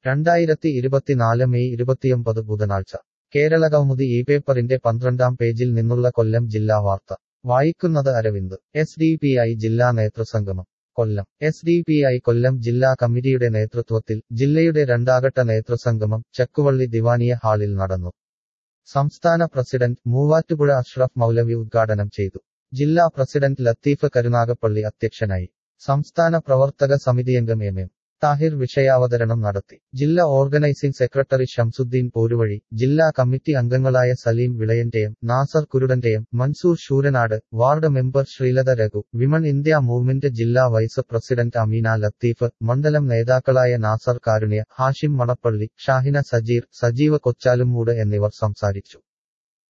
രണ്ടായിരത്തി ഇരുപത്തിനാല് മെയ് ഇരുപത്തിയൊമ്പത് ബുധനാഴ്ച കേരളകൗമുദി ഈ പേപ്പറിന്റെ പന്ത്രണ്ടാം പേജിൽ നിന്നുള്ള കൊല്ലം ജില്ലാ വാർത്ത വായിക്കുന്നത് Aravind S D P I ജില്ലാ നേതൃസംഗമം Kollam S D P I Kollam ജില്ലാ കമ്മിറ്റിയുടെ നേതൃത്വത്തിൽ ജില്ലയുടെ രണ്ടാഘട്ട നേതൃസംഗമം ചക്കുവള്ളി ദിവാനിയ ഹാളിൽ നടന്നു സംസ്ഥാന പ്രസിഡന്റ് മൂവാറ്റുപുഴ അഷ്റഫ് മൗലവി ഉദ്ഘാടനം ചെയ്തു ജില്ലാ പ്രസിഡന്റ് ലത്തീഫ് കരുനാഗപ്പള്ളി അധ്യക്ഷനായി സംസ്ഥാന പ്രവർത്തക സമിതിയംഗം എം എം താഹിർ വിഷയാവതരണം നടത്തി ജില്ലാ ഓർഗനൈസിംഗ് സെക്രട്ടറി ഷംസുദ്ദീൻ പോരുവഴി ജില്ലാ കമ്മിറ്റി അംഗങ്ങളായ സലീം വിളയന്റെയും നാസർ കുരുടന്റെയും Mansoor Sooranad ward member Sreelatha Raghu women India movement ജില്ലാ വൈസ് പ്രസിഡന്റ് അമീന ലത്തീഫ് മണ്ഡലം നേതാക്കളായ നാസർ കാരുണ്യ ഹാഷിം മണപ്പള്ളി ഷാഹിന സജീർ സജീവ കൊച്ചാലുമൂട് എന്നിവർ സംസാരിച്ചു